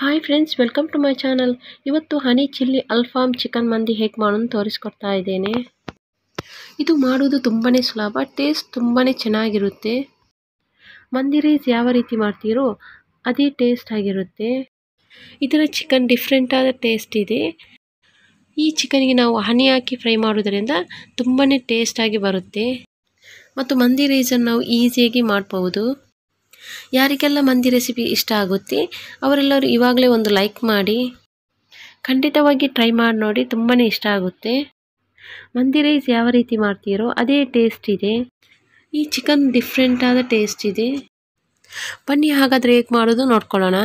hi friends welcome to my channel ಇವತ್ತು honey chilli alfaham chicken ಮಂದಿ ಹೇಗೆ ಮಾಡೋದು ತೋರಿಸ್ಕೊಡ್ತಾ ಇದ್ದೇನೆ ಇದು ಮಾಡೋದು ತುಂಬಾ ಸುಲಭ ಟೇಸ್ಟ್ ತುಂಬಾ ಚೆನ್ನಾಗಿರುತ್ತೆ ಮಂದಿ ರೈಸ್ ಯಾವ ರೀತಿ ಮಾಡ್ತೀರೋ ಅದೇ ಟೇಸ್ಟ್ ಆಗಿರುತ್ತೆ ಇದರ ಚಿಕನ್ ಡಿಫ್ರೆಂಟ್ ಆದ ಟೇಸ್ಟ್ ಇದೆ ಈ ಚಿಕನ್ಗೆ ನಾವು ಹನಿ ಹಾಕಿ ಫ್ರೈ ಮಾಡೋದ್ರಿಂದ ತುಂಬಾ ಟೇಸ್ಟಾಗಿ ಬರುತ್ತೆ ಮತ್ತು ಮಂದಿ ರೈಸನ್ನು ನಾವು ಈಸಿಯಾಗಿ ಮಾಡ್ಬೋದು ಯಾರಿಗೆಲ್ಲ ಮಂದಿ ರೆಸಿಪಿ ಇಷ್ಟ ಆಗುತ್ತೆ ಅವರೆಲ್ಲರೂ ಇವಾಗಲೇ ಒಂದು ಲೈಕ್ ಮಾಡಿ ಖಂಡಿತವಾಗಿ ಟ್ರೈ ಮಾಡಿ ನೋಡಿ ತುಂಬಾ ಇಷ್ಟ ಆಗುತ್ತೆ ಮಂದಿ ರೈಸ್ ಯಾವ ರೀತಿ ಮಾಡ್ತೀರೋ ಅದೇ ಟೇಸ್ಟ್ ಇದೆ ಈ ಚಿಕನ್ ಡಿಫ್ರೆಂಟ್ ಆದ ಟೇಸ್ಟ್ ಇದೆ ಬನ್ನಿ ಹಾಗಾದರೆ ಹೇಗೆ ಮಾಡೋದು ನೋಡ್ಕೊಳ್ಳೋಣ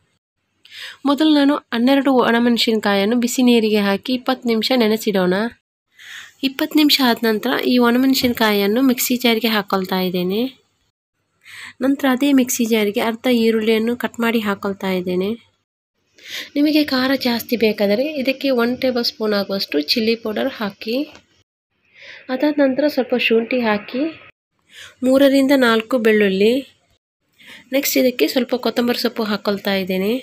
ಮೊದಲು ನಾನು ಹನ್ನೆರಡು ಒಣಮೆಣಸಿನ್ಕಾಯನ್ನು ಬಿಸಿ ನೀರಿಗೆ ಹಾಕಿ ಇಪ್ಪತ್ತು ನಿಮಿಷ ನೆನೆಸಿಡೋಣ ಇಪ್ಪತ್ತು ನಿಮಿಷ ಆದ ನಂತರ ಈ ಒಣಮೆಣಸಿನ್ಕಾಯನ್ನು ಮಿಕ್ಸಿ ಜಾರಿಗೆ ಹಾಕೊಳ್ತಾ ಇದ್ದೇನೆ ನಂತರ ಅದೇ ಮಿಕ್ಸಿ ಜಾರಿಗೆ ಅರ್ಧ ಈರುಳ್ಳಿಯನ್ನು ಕಟ್ ಮಾಡಿ ಹಾಕೊಳ್ತಾ ಇದ್ದೇನೆ ನಿಮಗೆ ಖಾರ ಜಾಸ್ತಿ ಬೇಕಾದರೆ ಇದಕ್ಕೆ ಒನ್ ಟೇಬಲ್ ಸ್ಪೂನ್ ಆಗುವಷ್ಟು ಚಿಲ್ಲಿ ಪೌಡರ್ ಹಾಕಿ ಅದಾದ ನಂತರ ಸ್ವಲ್ಪ ಶುಂಠಿ ಹಾಕಿ ಮೂರರಿಂದ ನಾಲ್ಕು ಬೆಳ್ಳುಳ್ಳಿ ನೆಕ್ಸ್ಟ್ ಇದಕ್ಕೆ ಸ್ವಲ್ಪ ಕೊತ್ತಂಬರಿ ಸೊಪ್ಪು ಹಾಕ್ಕೊಳ್ತಾ ಇದ್ದೇನೆ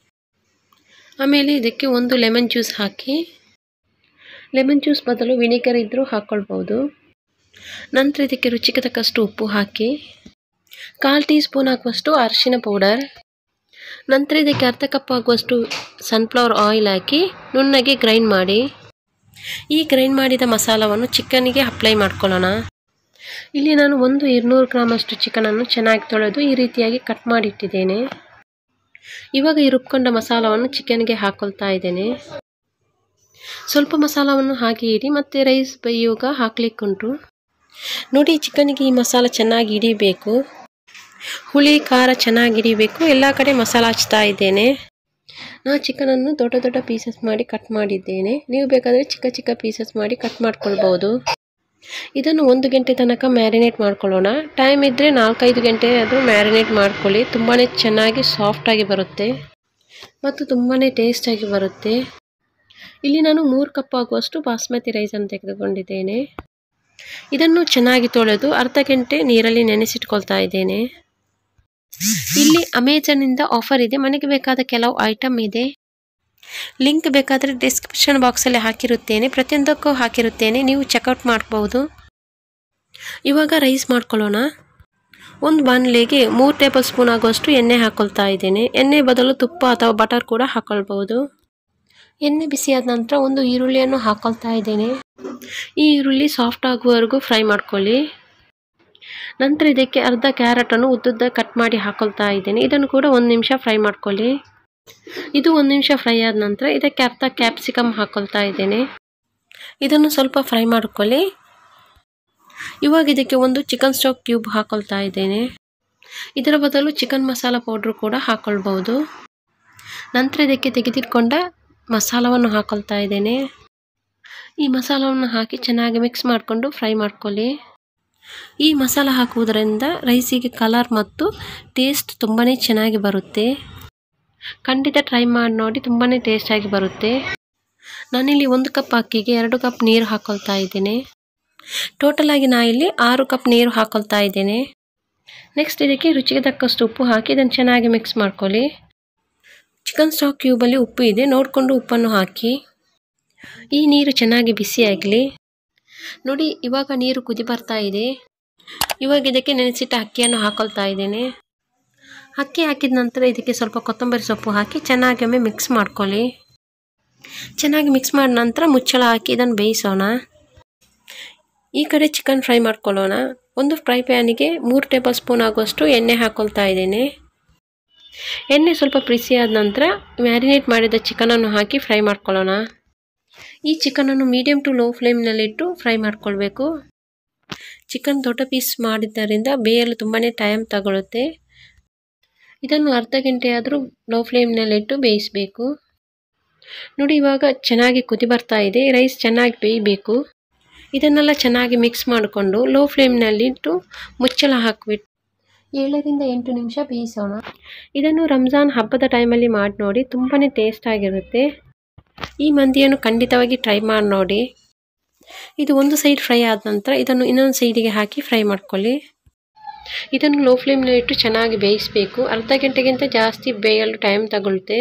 ಆಮೇಲೆ ಇದಕ್ಕೆ ಒಂದು ಲೆಮನ್ ಜ್ಯೂಸ್ ಹಾಕಿ ಲೆಮನ್ ಜ್ಯೂಸ್ ಬದಲು ವಿನಿಗರ್ ಇದ್ದರೂ ಹಾಕ್ಕೊಳ್ಬೋದು ನಂತರ ಇದಕ್ಕೆ ರುಚಿಗೆ ತಕ್ಕಷ್ಟು ಉಪ್ಪು ಹಾಕಿ ಕಾಲು ಟೀ ಸ್ಪೂನ್ ಹಾಕುವಷ್ಟು ಅರಿಶಿನ ಪೌಡರ್ ನಂತರ ಇದಕ್ಕೆ ಅರ್ಧ ಕಪ್ ಆಗುವಷ್ಟು ಸನ್ಫ್ಲವರ್ ಆಯಿಲ್ ಹಾಕಿ ನುಣ್ಣಗೆ ಗ್ರೈಂಡ್ ಮಾಡಿ ಈ ಗ್ರೈಂಡ್ ಮಾಡಿದ ಮಸಾಲವನ್ನು ಚಿಕನ್ನಿಗೆ ಅಪ್ಲೈ ಮಾಡ್ಕೊಳ್ಳೋಣ ಇಲ್ಲಿ ನಾನು ಒಂದು ഇരുന്നൂರು ಗ್ರಾಮಷ್ಟು ಚಿಕನನ್ನು ಚೆನ್ನಾಗಿ ತೊಳೆದು ಈ ರೀತಿಯಾಗಿ ಕಟ್ ಮಾಡಿಟ್ಟಿದ್ದೇನೆ ಇವಾಗ ಈ ರುಬ್ಕೊಂಡ ಮಸಾಲವನ್ನು ಚಿಕನ್ಗೆ ಹಾಕೊಳ್ತಾ ಇದ್ದೇನೆ ಸ್ವಲ್ಪ ಮಸಾಲವನ್ನು ಹಾಕಿ ಇಡಿ ಮತ್ತು ರೈಸ್ ಬೇಯುವಾಗ ಹಾಕ್ಲಿಕ್ಕುಂಟು ನೋಡಿ ಚಿಕನ್ಗೆ ಈ ಮಸಾಲ ಚೆನ್ನಾಗಿ ಹಿಡಿಬೇಕು ಹುಳಿ ಖಾರ ಚೆನ್ನಾಗಿ ಹಿಡಿಬೇಕು ಎಲ್ಲ ಕಡೆ ಮಸಾಲ ಹಚ್ತಾ ಇದ್ದೇನೆ ನಾನು ಚಿಕನನ್ನು ದೊಡ್ಡ ದೊಡ್ಡ ಪೀಸಸ್ ಮಾಡಿ ಕಟ್ ಮಾಡಿದ್ದೇನೆ ನೀವು ಬೇಕಾದರೆ ಚಿಕ್ಕ ಚಿಕ್ಕ ಪೀಸಸ್ ಮಾಡಿ ಕಟ್ ಮಾಡ್ಕೊಳ್ಬೋದು ಇದನ್ನು ಒಂದು ಗಂಟೆ ತನಕ ಮ್ಯಾರಿನೇಟ್ ಮಾಡ್ಕೊಳ್ಳೋಣ ಟೈಮ್ ಇದ್ದರೆ ನಾಲ್ಕೈದು ಗಂಟೆ ಅದು ಮ್ಯಾರಿನೇಟ್ ಮಾಡ್ಕೊಳ್ಳಿ ತುಂಬಾ ಚೆನ್ನಾಗಿ ಸಾಫ್ಟಾಗಿ ಬರುತ್ತೆ ಮತ್ತು ತುಂಬಾ ಟೇಸ್ಟಾಗಿ ಬರುತ್ತೆ ಇಲ್ಲಿ ನಾನು ಮೂರು ಕಪ್ ಆಗುವಷ್ಟು ಬಾಸ್ಮತಿ ರೈಸನ್ನು ತೆಗೆದುಕೊಂಡಿದ್ದೇನೆ ಇದನ್ನು ಚೆನ್ನಾಗಿ ತೊಳೆದು ಅರ್ಧ ಗಂಟೆ ನೀರಲ್ಲಿ ನೆನೆಸಿಟ್ಕೊಳ್ತಾ ಇದ್ದೇನೆ ಇಲ್ಲಿ ಅಮೆಜಾನಿಂದ ಆಫರ್ ಇದೆ ಮನೆಗೆ ಬೇಕಾದ ಕೆಲವು ಐಟಮ್ ಇದೆ ಲಿಂಕ್ ಬೇಕಾದರೆ ಡಿಸ್ಕ್ರಿಪ್ಷನ್ ಬಾಕ್ಸಲ್ಲಿ ಹಾಕಿರುತ್ತೇನೆ ಪ್ರತಿಯೊಂದಕ್ಕೂ ಹಾಕಿರುತ್ತೇನೆ ನೀವು ಚೆಕ್ಔಟ್ ಮಾಡ್ಬೋದು ಇವಾಗ ರೈಸ್ ಮಾಡ್ಕೊಳ್ಳೋಣ ಒಂದು ಬಾಣಲೆಗೆ ಮೂರು ಟೇಬಲ್ ಸ್ಪೂನ್ ಆಗುವಷ್ಟು ಎಣ್ಣೆ ಹಾಕ್ಕೊಳ್ತಾ ಇದ್ದೇನೆ ಎಣ್ಣೆ ಬದಲು ತುಪ್ಪ ಅಥವಾ ಬಟರ್ ಕೂಡ ಹಾಕ್ಕೊಳ್ಬೋದು ಎಣ್ಣೆ ಬಿಸಿಯಾದ ನಂತರ ಒಂದು ಈರುಳ್ಳಿಯನ್ನು ಹಾಕ್ಕೊಳ್ತಾ ಇದ್ದೇನೆ ಈ ಈರುಳ್ಳಿ ಸಾಫ್ಟ್ ಆಗುವವರೆಗೂ ಫ್ರೈ ಮಾಡ್ಕೊಳ್ಳಿ ನಂತರ ಇದಕ್ಕೆ ಅರ್ಧ ಕ್ಯಾರೆಟನ್ನು ಉದ್ದುದ್ದ ಕಟ್ ಮಾಡಿ ಹಾಕೊಳ್ತಾ ಇದ್ದೇನೆ ಇದನ್ನು ಕೂಡ ಒಂದು ನಿಮಿಷ ಫ್ರೈ ಮಾಡ್ಕೊಳ್ಳಿ ಇದು ಒಂದು ನಿಮಿಷ ಫ್ರೈ ಆದ ನಂತರ ಇದಕ್ಕೆ ಅರ್ಧ ಕ್ಯಾಪ್ಸಿಕಮ್ ಹಾಕ್ಕೊಳ್ತಾ ಇದ್ದೇನೆ ಇದನ್ನು ಸ್ವಲ್ಪ ಫ್ರೈ ಮಾಡ್ಕೊಳ್ಳಿ ಇವಾಗ ಇದಕ್ಕೆ ಒಂದು ಚಿಕನ್ ಸ್ಟಾಕ್ ಕ್ಯೂಬ್ ಹಾಕ್ಕೊಳ್ತಾ ಇದ್ದೇನೆ ಇದರ ಬದಲು ಚಿಕನ್ ಮಸಾಲ ಪೌಡ್ರು ಕೂಡ ಹಾಕ್ಕೊಳ್ಬೋದು ನಂತರ ಇದಕ್ಕೆ ತೆಗೆದಿಟ್ಕೊಂಡ ಮಸಾಲವನ್ನು ಹಾಕ್ಕೊಳ್ತಾ ಇದ್ದೇನೆ ಈ ಮಸಾಲವನ್ನು ಹಾಕಿ ಚೆನ್ನಾಗಿ ಮಿಕ್ಸ್ ಮಾಡಿಕೊಂಡು ಫ್ರೈ ಮಾಡ್ಕೊಳ್ಳಿ ಈ ಮಸಾಲ ಹಾಕುವುದರಿಂದ ರೈಸಿಗೆ ಕಲರ್ ಮತ್ತು ಟೇಸ್ಟ್ ತುಂಬಾ ಚೆನ್ನಾಗಿ ಬರುತ್ತೆ ಖಂಡಿತ ಟ್ರೈ ಮಾಡಿ ನೋಡಿ ತುಂಬಾ ಟೇಸ್ಟಾಗಿ ಬರುತ್ತೆ ನಾನಿಲ್ಲಿ ಒಂದು ಕಪ್ ಅಕ್ಕಿಗೆ ಎರಡು ಕಪ್ ನೀರು ಹಾಕ್ಕೊಳ್ತಾ ಇದ್ದೇನೆ ಟೋಟಲ್ ಆಗಿ ನಾ ಇಲ್ಲಿ ಆರು ಕಪ್ ನೀರು ಹಾಕ್ಕೊಳ್ತಾ ಇದ್ದೇನೆ ನೆಕ್ಸ್ಟ್ ಇದಕ್ಕೆ ರುಚಿಗೆ ತಕ್ಕಷ್ಟು ಉಪ್ಪು ಹಾಕಿ ಇದನ್ನು ಚೆನ್ನಾಗಿ ಮಿಕ್ಸ್ ಮಾಡ್ಕೊಳ್ಳಿ ಚಿಕನ್ ಸ್ಟಾಕ್ ಕ್ಯೂಬಲ್ಲಿ ಉಪ್ಪು ಇದೆ ನೋಡಿಕೊಂಡು ಉಪ್ಪನ್ನು ಹಾಕಿ ಈ ನೀರು ಚೆನ್ನಾಗಿ ಬಿಸಿಯಾಗಲಿ ನೋಡಿ ಇವಾಗ ನೀರು ಕುದಿ ಬರ್ತಾ ಇದೆ ಇವಾಗ ಇದಕ್ಕೆ ನೆನೆಸಿಟ್ಟ ಅಕ್ಕಿಯನ್ನು ಹಾಕೊಳ್ತಾ ಇದ್ದೇನೆ ಅಕ್ಕಿ ಹಾಕಿದ ನಂತರ ಇದಕ್ಕೆ ಸ್ವಲ್ಪ ಕೊತ್ತಂಬರಿ ಸೊಪ್ಪು ಹಾಕಿ ಚೆನ್ನಾಗಿ ಒಮ್ಮೆ ಮಿಕ್ಸ್ ಮಾಡ್ಕೊಳ್ಳಿ ಚೆನ್ನಾಗಿ ಮಿಕ್ಸ್ ಮಾಡಿದ ನಂತರ ಮುಚ್ಚಳ ಹಾಕಿ ಇದನ್ನು ಬೇಯಿಸೋಣ ಈ ಕಡೆ ಚಿಕನ್ ಫ್ರೈ ಮಾಡ್ಕೊಳ್ಳೋಣ ಒಂದು ಫ್ರೈ ಪ್ಯಾನಿಗೆ ಮೂರು ಟೇಬಲ್ ಸ್ಪೂನ್ ಆಗುವಷ್ಟು ಎಣ್ಣೆ ಹಾಕ್ಕೊಳ್ತಾ ಇದ್ದೇನೆ ಎಣ್ಣೆ ಸ್ವಲ್ಪ ಬಿಸಿ ಆದ ನಂತರ ಮ್ಯಾರಿನೇಟ್ ಮಾಡಿದ ಚಿಕನನ್ನು ಹಾಕಿ ಫ್ರೈ ಮಾಡ್ಕೊಳ್ಳೋಣ ಈ ಚಿಕನನ್ನು ಮೀಡಿಯಮ್ ಟು ಲೋ ಫ್ಲೇಮ್ನಲ್ಲಿಟ್ಟು ಫ್ರೈ ಮಾಡ್ಕೊಳ್ಬೇಕು ಚಿಕನ್ ದೊಡ್ಡ ಪೀಸ್ ಮಾಡಿದ್ದರಿಂದ ಬೇಯಲು ತುಂಬಾ ಟೈಮ್ ತಗೊಳುತ್ತೆ ಇದನ್ನು ಅರ್ಧ ಗಂಟೆ ಆದರೂ ಲೋ ಫ್ಲೇಮ್ನಲ್ಲಿಟ್ಟು ಬೇಯಿಸಬೇಕು ನೋಡಿ ಇವಾಗ ಚೆನ್ನಾಗಿ ಕುದಿ ಬರ್ತಾ ಇದೆ ರೈಸ್ ಚೆನ್ನಾಗಿ ಬೇಯಬೇಕು ಇದನ್ನೆಲ್ಲ ಚೆನ್ನಾಗಿ ಮಿಕ್ಸ್ ಮಾಡಿಕೊಂಡು ಲೋ ಫ್ಲೇಮ್ನಲ್ಲಿಟ್ಟು ಮುಚ್ಚಳ ಹಾಕಿಬಿಟ್ಟು ಏಳರಿಂದ ಎಂಟು ನಿಮಿಷ ಬೇಯಿಸೋಣ ಇದನ್ನು ರಂಜಾನ್ ಹಬ್ಬದ ಟೈಮಲ್ಲಿ ಮಾಡಿ ನೋಡಿ ತುಂಬಾ ಟೇಸ್ಟ್ ಆಗಿರುತ್ತೆ ಈ ಮಂದಿಯನ್ನು ಖಂಡಿತವಾಗಿ ಟ್ರೈ ಮಾಡಿ ನೋಡಿ ಇದು ಒಂದು ಸೈಡ್ ಫ್ರೈ ಆದ ನಂತರ ಇದನ್ನು ಇನ್ನೊಂದು ಸೈಡಿಗೆ ಹಾಕಿ ಫ್ರೈ ಮಾಡ್ಕೊಳ್ಳಿ ಇದನ್ನು ಲೋ ಫ್ಲೇಮ್ನಲ್ಲಿ ಇಟ್ಟು ಚೆನ್ನಾಗಿ ಬೇಯಿಸಬೇಕು ಅರ್ಧ ಗಂಟೆಗಿಂತ ಜಾಸ್ತಿ ಬೇಯಲು ಟೈಮ್ ತಗೊಳುತ್ತೆ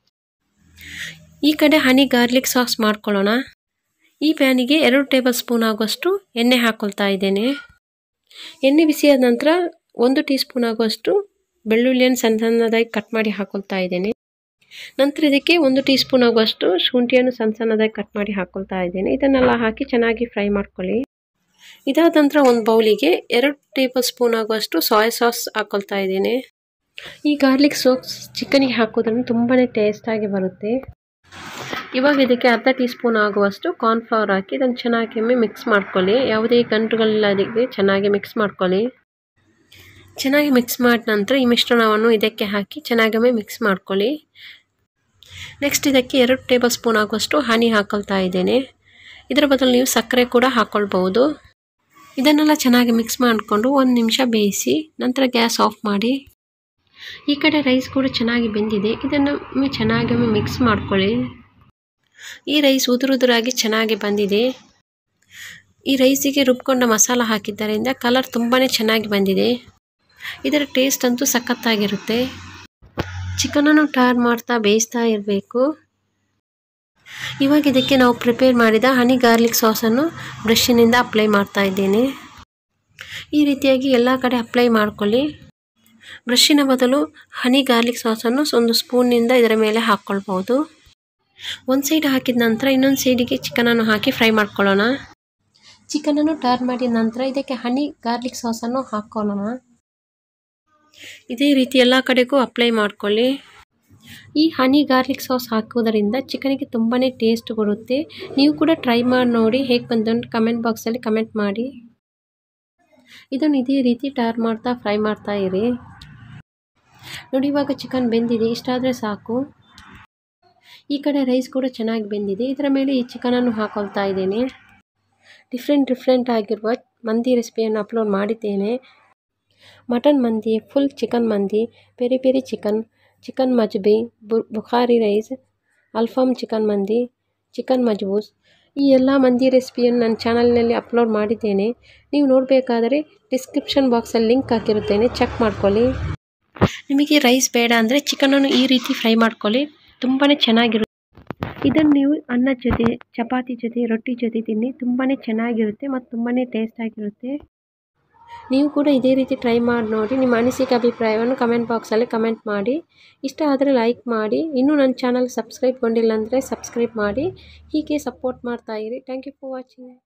ಈ ಕಡೆ ಹನಿ ಗಾರ್ಲಿಕ್ ಸಾಸ್ ಮಾಡ್ಕೊಳ್ಳೋಣ ಈ ಪ್ಯಾನಿಗೆ ಎರಡು ಟೇಬಲ್ ಸ್ಪೂನ್ ಆಗುವಷ್ಟು ಎಣ್ಣೆ ಹಾಕ್ಕೊಳ್ತಾ ಇದ್ದೇನೆ ಎಣ್ಣೆ ಬಿಸಿಯಾದ ನಂತರ ಒಂದು ಟೀ ಸ್ಪೂನ್ ಆಗುವಷ್ಟು ಬೆಳ್ಳುಳ್ಳಿಯನ್ನು ಸಣ್ಣ ಸಣ್ಣದಾಗಿ ಕಟ್ ಮಾಡಿ ಹಾಕ್ಕೊಳ್ತಾ ಇದ್ದೇನೆ ನಂತರ ಇದಕ್ಕೆ ಒಂದು ಟೀ ಸ್ಪೂನ್ ಆಗುವಷ್ಟು ಶುಂಠಿಯನ್ನು ಸಣ್ಣ ಸಣ್ಣದಾಗಿ ಕಟ್ ಮಾಡಿ ಹಾಕ್ಕೊಳ್ತಾ ಇದ್ದೇನೆ ಇದನ್ನೆಲ್ಲ ಹಾಕಿ ಚೆನ್ನಾಗಿ ಫ್ರೈ ಮಾಡ್ಕೊಳ್ಳಿ ಇದಾದ ನಂತರ ಒಂದು ಬೌಲಿಗೆ ಎರಡು ಟೇಬಲ್ ಸ್ಪೂನ್ ಆಗುವಷ್ಟು ಸೋಯಾ ಸಾಸ್ ಹಾಕ್ಕೊಳ್ತಾ ಇದ್ದೇನೆ ಈ ಗಾರ್ಲಿಕ್ ಸಾಸ್ ಚಿಕನಿಗೆ ಹಾಕೋದ್ರಿಂದ ತುಂಬಾ ಟೇಸ್ಟಾಗಿ ಬರುತ್ತೆ ಇವಾಗ ಇದಕ್ಕೆ ಅರ್ಧ ಟೀ ಸ್ಪೂನ್ ಆಗುವಷ್ಟು ಕಾರ್ನ್ಫ್ಲವರ್ ಹಾಕಿ ಇದನ್ನು ಚೆನ್ನಾಗಿ ಒಮ್ಮೆ ಮಿಕ್ಸ್ ಮಾಡ್ಕೊಳ್ಳಿ ಯಾವುದೇ ಗಂಟುಗಳಿಲ್ಲದೆ ಚೆನ್ನಾಗಿ ಮಿಕ್ಸ್ ಮಾಡ್ಕೊಳ್ಳಿ ಚೆನ್ನಾಗಿ ಮಿಕ್ಸ್ ಮಾಡಿದ ನಂತರ ಈ ಮಿಶ್ರಣವನ್ನು ಇದಕ್ಕೆ ಹಾಕಿ ಚೆನ್ನಾಗಿ ಒಮ್ಮೆ ಮಿಕ್ಸ್ ಮಾಡ್ಕೊಳ್ಳಿ ನೆಕ್ಸ್ಟ್ ಇದಕ್ಕೆ ಎರಡು ಟೇಬಲ್ ಸ್ಪೂನ್ ಆಗುವಷ್ಟು ಹನಿ ಹಾಕೊಳ್ತಾ ಇದ್ದೇನೆ ಇದರ ಬದಲು ನೀವು ಸಕ್ಕರೆ ಕೂಡ ಹಾಕ್ಕೊಳ್ಬಹುದು ಇದನ್ನೆಲ್ಲ ಚೆನ್ನಾಗಿ ಮಿಕ್ಸ್ ಮಾಡಿಕೊಂಡು ಒಂದು ನಿಮಿಷ ಬೇಯಿಸಿ ನಂತರ ಗ್ಯಾಸ್ ಆಫ್ ಮಾಡಿ ಈ ಕಡೆ ರೈಸ್ ಕೂಡ ಚೆನ್ನಾಗಿ ಬೆಂದಿದೆ ಇದನ್ನು ಚೆನ್ನಾಗಿ ಒಮ್ಮೆ ಮಿಕ್ಸ್ ಮಾಡ್ಕೊಳ್ಳಿ ಈ ರೈಸ್ ಉದುರುದುರಾಗಿ ಚೆನ್ನಾಗಿ ಬಂದಿದೆ ಈ ರೈಸಿಗೆ ರುಬ್ಕೊಂಡ ಮಸಾಲ ಹಾಕಿದ್ದರಿಂದ ಕಲರ್ ತುಂಬಾ ಚೆನ್ನಾಗಿ ಬಂದಿದೆ ಇದರ ಟೇಸ್ಟ್ ಅಂತೂ ಸಖತ್ತಾಗಿರುತ್ತೆ ಚಿಕನನ್ನು ಟಾರ್ ಮಾಡ್ತಾ ಬೇಯಿಸ್ತಾ ಇರಬೇಕು ಇವಾಗ ಇದಕ್ಕೆ ನಾವು ಪ್ರಿಪೇರ್ ಮಾಡಿದ ಹನಿ ಗಾರ್ಲಿಕ್ ಸಾಸನ್ನು ಬ್ರಷಿನಿಂದ ಅಪ್ಲೈ ಮಾಡ್ತಾ ಇದ್ದೇನೆ ಈ ರೀತಿಯಾಗಿ ಎಲ್ಲ ಕಡೆ ಅಪ್ಲೈ ಮಾಡ್ಕೊಳ್ಳಿ ಬ್ರಷಿನ ಬದಲು ಹನಿ ಗಾರ್ಲಿಕ್ ಸಾಸನ್ನು ಒಂದು ಸ್ಪೂನ್ನಿಂದ ಇದರ ಮೇಲೆ ಹಾಕ್ಕೊಳ್ಬೋದು ಒಂದು ಸೈಡ್ ಹಾಕಿದ ನಂತರ ಇನ್ನೊಂದು ಸೈಡಿಗೆ ಚಿಕನನ್ನು ಹಾಕಿ ಫ್ರೈ ಮಾಡ್ಕೊಳ್ಳೋಣ ಚಿಕನನ್ನು ಟರ್ನ್ ಮಾಡಿದ ನಂತರ ಇದಕ್ಕೆ ಹನಿ ಗಾರ್ಲಿಕ್ ಸಾಸನ್ನು ಹಾಕ್ಕೊಳ್ಳೋಣ ಇದೇ ರೀತಿ ಎಲ್ಲ ಕಡೆಗೂ ಅಪ್ಲೈ ಮಾಡ್ಕೊಳ್ಳಿ ಈ ಹನಿ ಗಾರ್ಲಿಕ್ ಸಾಸ್ ಹಾಕೋದರಿಂದ ಚಿಕನಿಗೆ ತುಂಬಾ ಟೇಸ್ಟ್ ಬರುತ್ತೆ ನೀವು ಕೂಡ ಟ್ರೈ ಮಾಡಿ ನೋಡಿ ಹೇಗೆ ಬಂದು ಕಮೆಂಟ್ ಬಾಕ್ಸಲ್ಲಿ ಕಮೆಂಟ್ ಮಾಡಿ ಇದನ್ನು ಇದೇ ರೀತಿ ಟರ್ನ್ ಮಾಡ್ತಾ ಫ್ರೈ ಮಾಡ್ತಾ ಇರಿ ನೋಡಿ ಇವಾಗ ಚಿಕನ್ ಬೆಂದಿದೆ ಇಷ್ಟಾದರೆ ಸಾಕು ಈ ಕಡೆ ರೈಸ್ ಕೂಡ ಚೆನ್ನಾಗಿ ಬೆಂದಿದೆ ಇದರ ಮೇಲೆ ಈ ಚಿಕನನ್ನು ಹಾಕೊಳ್ತಾ ಇದ್ದೇನೆ ಡಿಫ್ರೆಂಟ್ ಡಿಫ್ರೆಂಟ್ ಆಗಿರುವ ಮಂದಿ ರೆಸಿಪಿಯನ್ನು ಅಪ್ಲೋಡ್ ಮಾಡಿದ್ದೇನೆ ಮಟನ್ ಮಂದಿ ಫುಲ್ ಚಿಕನ್ ಮಂದಿ ಪೆರಿ ಪೆರಿ ಚಿಕನ್ ಚಿಕನ್ ಮಜ್ಬಿ ಬುಖಾರಿ ರೈಸ್ ಅಲ್ಫಾಮ್ ಚಿಕನ್ ಮಂದಿ ಚಿಕನ್ ಮಜ್ಬೂಸ್ ಈ ಎಲ್ಲ ಮಂದಿ ರೆಸಿಪಿಯನ್ನು ನನ್ನ ಚಾನಲ್ನಲ್ಲಿ ಅಪ್ಲೋಡ್ ಮಾಡಿದ್ದೇನೆ ನೀವು ನೋಡಬೇಕಾದರೆ ಡಿಸ್ಕ್ರಿಪ್ಷನ್ ಬಾಕ್ಸಲ್ಲಿ ಲಿಂಕ್ ಹಾಕಿರುತ್ತೇನೆ ಚೆಕ್ ಮಾಡ್ಕೊಳ್ಳಿ ನಿಮಗೆ ರೈಸ್ ಬೇಡ ಅಂದರೆ ಚಿಕನನ್ನು ಈ ರೀತಿ ಫ್ರೈ ಮಾಡ್ಕೊಳ್ಳಿ ತುಂಬಾ ಚೆನ್ನಾಗಿರುತ್ತೆ ಇದನ್ನು ನೀವು ಅನ್ನದ ಜೊತೆ ಚಪಾತಿ ಜೊತೆ ರೊಟ್ಟಿ ಜೊತೆ ತಿನ್ನಿ ತುಂಬಾ ಚೆನ್ನಾಗಿರುತ್ತೆ ಮತ್ತು ತುಂಬಾ ಟೇಸ್ಟಾಗಿರುತ್ತೆ ನೀವು ಕೂಡ ಇದೇ ರೀತಿ ಟ್ರೈ ಮಾಡಿ ನೋಡಿ ನಿಮ್ಮ ಅನಿಸಿಕೆ ಅಭಿಪ್ರಾಯವನ್ನು ಕಮೆಂಟ್ ಬಾಕ್ಸಲ್ಲಿ ಕಮೆಂಟ್ ಮಾಡಿ ಇಷ್ಟ ಆದರೆ ಲೈಕ್ ಮಾಡಿ ಇನ್ನೂ ನನ್ನ ಚಾನಲ್ ಸಬ್ಸ್ಕ್ರೈಬ್ ಗೊಂಡಿಲ್ಲ ಅಂದರೆ ಸಬ್ಸ್ಕ್ರೈಬ್ ಮಾಡಿ ಹೀಗೆ ಸಪೋರ್ಟ್ ಮಾಡ್ತಾ ಇರಿ ಥ್ಯಾಂಕ್ ಯು ಫಾರ್ ವಾಚಿಂಗ್